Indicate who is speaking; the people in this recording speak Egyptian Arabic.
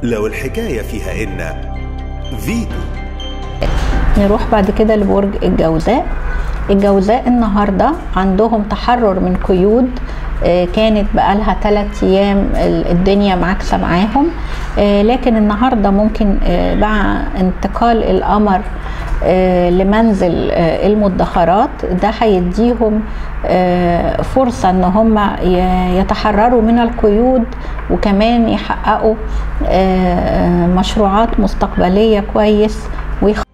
Speaker 1: لو الحكاية فيها إن فيتو
Speaker 2: نروح بعد كده لبرج الجوزاء الجوزاء النهارده عندهم تحرر من قيود آه، كانت بقالها ثلاث ايام ال- الدنيا معاكسه معاهم آه، لكن النهارده ممكن آه، مع انتقال القمر آه، لمنزل آه، المدخرات ده هيديهم آه، فرصه ان هم ي- يتحرروا من القيود وكمان يحققوا آه، مشروعات مستقبليه كويس ويخ